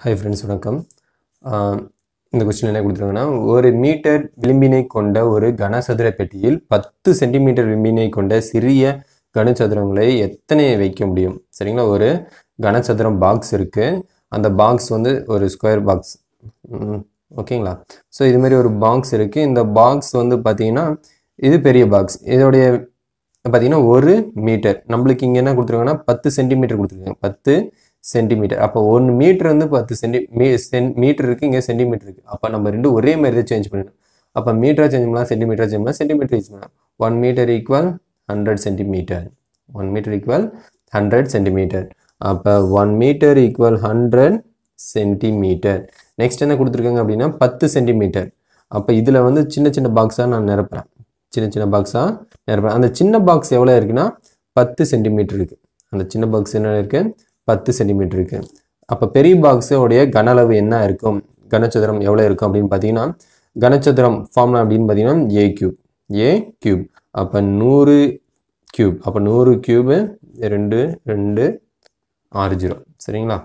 hi friends வணக்கம் ஆஹ் இந்த question என்ன கொடுத்துருக்காங்கன்னா ஒரு மீட்டர் விளிம்பினை கொண்ட ஒரு கனசதுர பெட்டியில் பத்து சென்டிமீட்டர் விளிம்பினை கொண்ட சிறிய கனசதுரங்களை எத்தனை வைக்க முடியும் சரிங்களா ஒரு கனசதுரம் பாக்ஸ் இருக்குது அந்த பாக்ஸ் வந்து ஒரு ஸ்கொயர் பாக்ஸ் ஓகேங்களா ஸோ இது மாதிரி ஒரு பாக்ஸ் இருக்குது இந்த பாக்ஸ் வந்து பார்த்தீங்கன்னா இது பெரிய பாக்ஸ் இதோடைய பார்த்தீங்கன்னா ஒரு மீட்டர் நம்மளுக்கு இங்கே என்ன கொடுத்துருக்காங்கன்னா பத்து சென்டிமீட்டர் கொடுத்துருக்காங்க பத்து சென்டிமீட்டர் அப்போ ஒன் மீட்டர் வந்து பத்து சென்டி மீ சென் மீட்டர் இருக்குது இங்கே சென்டிமீட்டர் இருக்குது அப்போ நம்ம ரெண்டு ஒரே மாதிரி தான் சேஞ்ச் பண்ணணும் அப்போ மீட்டராக சேஞ்ச் பண்ணலாம் சென்டிமீட்டராக சேஞ்ச் பண்ணலாம் சென்டிமீட்டர் யூஸ் பண்ணலாம் one metre equal hundred centimetre one metre equal hundred centimetre அப்போ one metre equal hundred centimetre next என்ன கொடுத்துருக்காங்க அப்படின்னா பத்து சென்டிமீட்டர் அப்போ இதில் வந்து சின்ன சின்ன பாக்ஸாக நான் நிரப்புறேன் சின்ன சின்ன பாக்ஸாக நிரப்புறேன் அந்த சின்ன பாக்ஸ் எவ்வளோ இருக்குன்னா பத்து சென்டிமீட்டர் இருக்குது அந்த சின்ன பாக்ஸ் என்ன இருக்குது பத்து சென்டிமீட்டர் இருக்குது அப்போ பெரிய பாக்ஸோடைய கன அளவு என்ன இருக்கும் கனச்சதுரம் எவ்வளோ இருக்கும் அப்படின்னு பார்த்தீங்கன்னா கனச்சதுரம் ஃபார்முலா அப்படின்னு பார்த்தீங்கன்னா ஏ கியூப் ஏ கியூப் அப்போ நூறு கியூப் அப்போ நூறு கியூபு ரெண்டு ரெண்டு ஆறு ஜீரோ சரிங்களா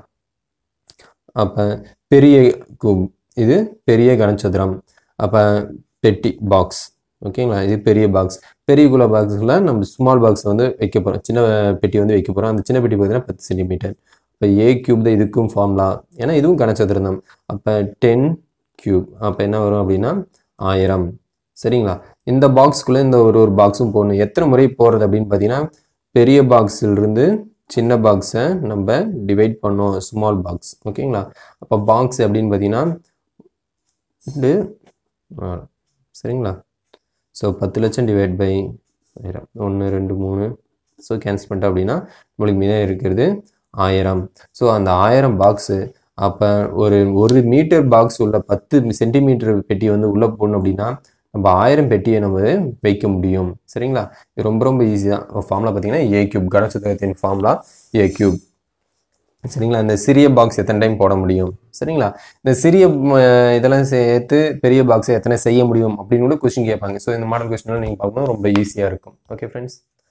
அப்போ பெரிய கூப் இது பெரிய கனச்சதுரம் அப்போ பெட்டி பாக்ஸ் ஓகேங்களா இது பெரிய பாக்ஸ் பெரிய குல பாக்ஸில் நம்ம ஸ்மால் பாக்ஸ் வந்து வைக்க போகிறோம் சின்ன பெட்டி வந்து வைக்க போகிறோம் அந்த சின்ன பெட்டி பார்த்தீங்கன்னா பத்து சென்டிமீட்டர் இப்போ ஏ கியூப் தான் இதுக்கும் ஃபார்ம்லாம் ஏன்னா இதுவும் கனச்சதுரம் தான் அப்போ டென் கியூப் அப்போ என்ன வரும் அப்படின்னா ஆயிரம் சரிங்களா இந்த பாக்ஸ்க்குள்ளே இந்த ஒரு ஒரு பாக்ஸும் போடணும் எத்தனை முறை போடுறது அப்படின்னு பார்த்தீங்கன்னா பெரிய பாக்ஸிலிருந்து சின்ன பாக்ஸை நம்ம டிவைட் பண்ணோம் ஸ்மால் பாக்ஸ் ஓகேங்களா அப்போ பாக்ஸ் அப்படின்னு பார்த்தீங்கன்னா ரெண்டு நாலு சரிங்களா ஸோ பத்து லட்சம் டிவைட் பை ஆயிரம் ஒன்று ரெண்டு மூணு ஸோ கேன்சல் பண்ணிட்டோம் அப்படின்னா நம்மளுக்கு மீதம் இருக்கிறது ஆயிரம் ஸோ அந்த ஆயிரம் பாக்ஸு அப்போ ஒரு ஒரு மீட்டர் பாக்ஸ் உள்ள பத்து சென்டிமீட்டர் பெட்டி வந்து உள்ளே போடணும் அப்படின்னா நம்ம ஆயிரம் பெட்டியை நம்ம வைக்க முடியும் சரிங்களா இது ரொம்ப ரொம்ப ஈஸி தான் ஃபார்முலா பார்த்தீங்கன்னா ஏ கியூப் கனசதுரத்தின் ஃபார்முலா ஏ கியூப் சரிங்களா இந்த சிறிய பாக்ஸ் எத்தனை டைம் போட முடியும் சரிங்களா இந்த சிறிய அஹ், இதெல்லாம் சேர்த்து பெரிய பாக்ஸை எத்தனை செய்ய முடியும் அப்படின்னு கூட கொஸ்டின் கேட்பாங்க ஸோ இந்த மாடல் கொஸ்டின்லாம் நீங்கள் பார்க்கணும் ரொம்ப ஈஸியாக இருக்கும் ஓகே ஃப்ரெண்ட்ஸ்